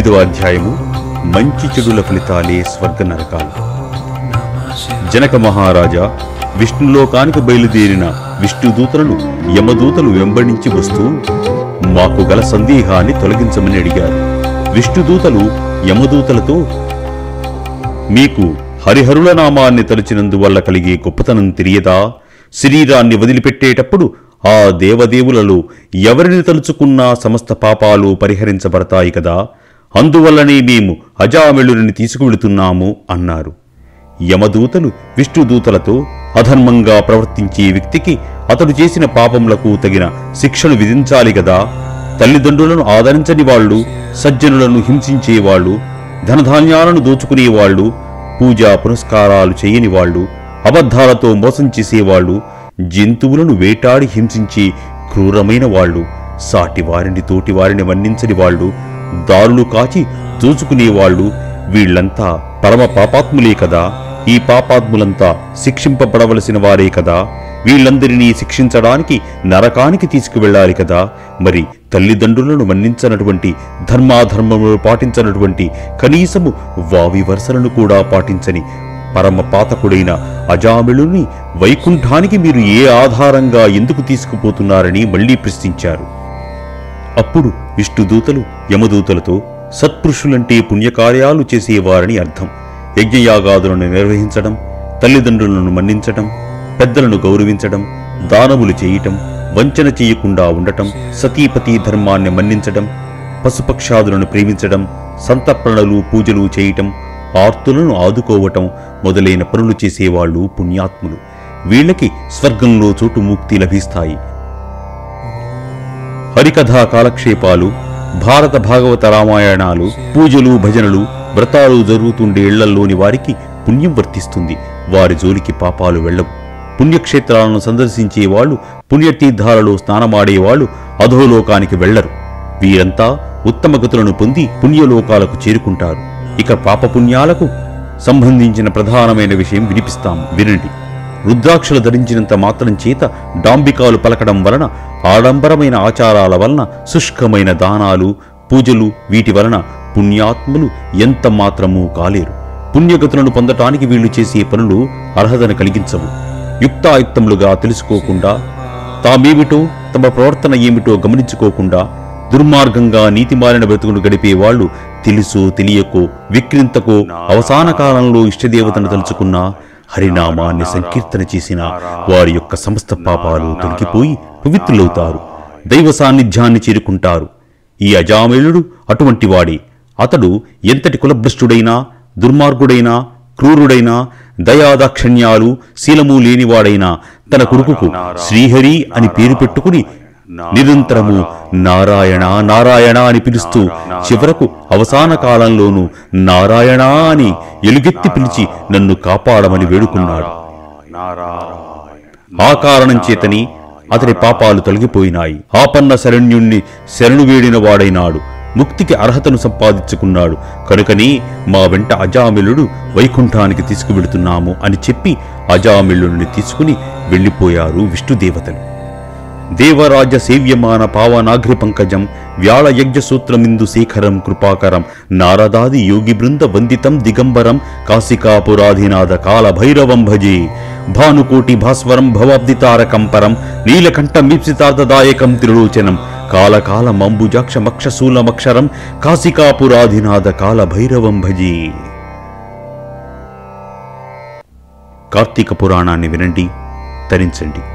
ఎనిమిదవ అధ్యాయము మంచి చెడుల ఫలితాలే స్వర్గ నరకాలు జనక మహారాజా విష్ణులోకానికి బయలుదేరిన విష్ణుదూతలను యమదూతలు వెంబడించి వస్తూ మాకు గల సందేహాన్ని తొలగించమని అడిగారు విష్ణుదూతలు యమదూతలతో మీకు హరిహరుల నామాన్ని తలచినందువల్ల కలిగే గొప్పతనం తెలియదా శరీరాన్ని వదిలిపెట్టేటప్పుడు ఆ దేవదేవులలో ఎవరిని తలుచుకున్నా సమస్త పాపాలు పరిహరించబడతాయి కదా అందువల్లనే మేము అజామిళుని తీసుకువెళుతున్నాము అన్నారు యమదూతలు విష్ణుదూతలతో అధర్మంగా ప్రవర్తించే వ్యక్తికి అతడు చేసిన పాపములకు తగిన శిక్షను విధించాలి కదా తల్లిదండ్రులను ఆదరించని వాళ్ళు సజ్జనులను హింసించేవాళ్ళు ధనధాన్యాలను దోచుకునేవాళ్ళు పూజా పురస్కారాలు చేయని వాళ్ళు అబద్ధాలతో మోసం చేసేవాళ్ళు జంతువులను వేటాడి హింసించి క్రూరమైన వాళ్ళు సాటి వారిని తోటి వారిని మన్నించని వాళ్ళు దారులు కాచి దోచుకునేవాళ్ళు వీళ్ళంతా పరమ పాపాత్ములే కదా ఈ పాపాత్ములంతా శిక్షింపబడవలసిన వారే కదా వీళ్ళందరినీ శిక్షించడానికి నరకానికి తీసుకువెళ్ళాలి కదా మరి తల్లిదండ్రులను మన్నించనటువంటి ధర్మాధర్మములు పాటించనటువంటి కనీసము వావి వరుసలను కూడా పాటించని పరమ పాతకుడైన అజామిళుని వైకుంఠానికి మీరు ఏ ఆధారంగా ఎందుకు తీసుకుపోతున్నారని మళ్ళీ ప్రశ్నించారు అప్పుడు విష్ణుదూతలు యమదూతలతో సత్పురుషులంటే పుణ్యకార్యాలు చేసేవారని అర్థం యజ్ఞయాగాదులను నిర్వహించడం తల్లిదండ్రులను మన్నించటం పెద్దలను గౌరవించడం దానములు చేయటం వంచన చేయకుండా ఉండటం సతీపతి ధర్మాన్ని మన్నించడం పశుపక్షాదులను ప్రేమించడం సంతర్పణలు పూజలు చేయటం ఆర్తులను ఆదుకోవటం మొదలైన పనులు చేసేవాళ్ళు పుణ్యాత్ములు వీళ్ళకి స్వర్గంలో చోటు ముక్తి లభిస్తాయి హరికథా కాలక్షేపాలు భారత భాగవత రామాయణాలు పూజలు భజనలు వ్రతాలు జరుగుతుండే ఇళ్లల్లోని వారికి పుణ్యం వర్తిస్తుంది వారి జోలికి పాపాలు వెళ్ళవు పుణ్యక్షేత్రాలను సందర్శించే వాళ్ళు పుణ్యతీర్థాలలో స్నానమాడేవాళ్ళు అధోలోకానికి వెళ్లరు వీరంతా ఉత్తమ గతులను పొంది పుణ్యలోకాలకు చేరుకుంటారు ఇక పాపపుణ్యాలకు సంబంధించిన ప్రధానమైన విషయం వినిపిస్తాం వినండి రుద్రాక్షలు ధరించినంత మాత్రం చేత డాంబికాలు పలకడం వలన ఆడంబరమైన ఆచారాల వలన శుష్కమైన దానాలు పూజలు వీటి వలన పుణ్యాత్ములు ఎంత మాత్రమూ కాలేరు పుణ్యగతులను పొందటానికి వీళ్ళు చేసే పనులు అర్హతను కలిగించవు యుక్తాయుక్తములుగా తెలుసుకోకుండా తామేమిటో తమ ప్రవర్తన ఏమిటో గమనించుకోకుండా దుర్మార్గంగా నీతిమాలిన బ్రతుకును గడిపే వాళ్ళు తెలుసో తెలియకో విక్రింతకో అవసాన కాలంలో ఇష్టదేవతను తలుచుకున్నా హరినామాన్ని సంకీర్తన చేసిన వారి యొక్క సమస్త పాపాలు తొలగిపోయి పవిత్రులవుతారు దైవ సాన్నిధ్యాన్ని చేరుకుంటారు ఈ అజామిళుడు అటువంటి వాడే అతడు ఎంతటి కులభ్రష్టుడైనా దుర్మార్గుడైనా క్రూరుడైనా దయాదాక్షణ్యాలు శీలము లేనివాడైనా తన కొడుకుకు శ్రీహరి అని పేరు పెట్టుకుని నిరంతరము నారాయణ నారాయణ అని పిలుస్తూ చివరకు అవసాన కాలంలోనూ నారాయణ అని ఎలుగెత్తి పిలిచి నన్ను కాపాడమని వేడుకున్నాడు ఆ కారణం చేతని అతని పాపాలు తొలగిపోయినాయి ఆపన్న శరణ్యుణ్ణి శరణు వేడిన వాడైనాడు ముక్తికి అర్హతను సంపాదించుకున్నాడు కనుకని మా వెంట అజామిలుడు వైకుంఠానికి తీసుకువెడుతున్నాము అని చెప్పి అజామిళుడిని తీసుకుని వెళ్ళిపోయారు విష్ణుదేవతలు దేవరాజ సేవ్యమాన పావనాఘ్రి పంకజం వ్యాళ యజ్ఞ సూత్రమిందు శేఖరం కృపాకరం నారదాది యోగి బృంద వందితం దిగంబరం కాశికాపురాధినాథ కాల భైరవం భజే భానుకోటి భాస్వరం భవాబ్ది తారకం పరం నీలకంఠ మీప్సితార్థదాయకం త్రిలోచనం కాలకాల మంబుజాక్షమక్షశూలమక్షరం కాశికాపురాధినాథ కాల భైరవం భజే కార్తీక పురాణాన్ని వినండి తరించండి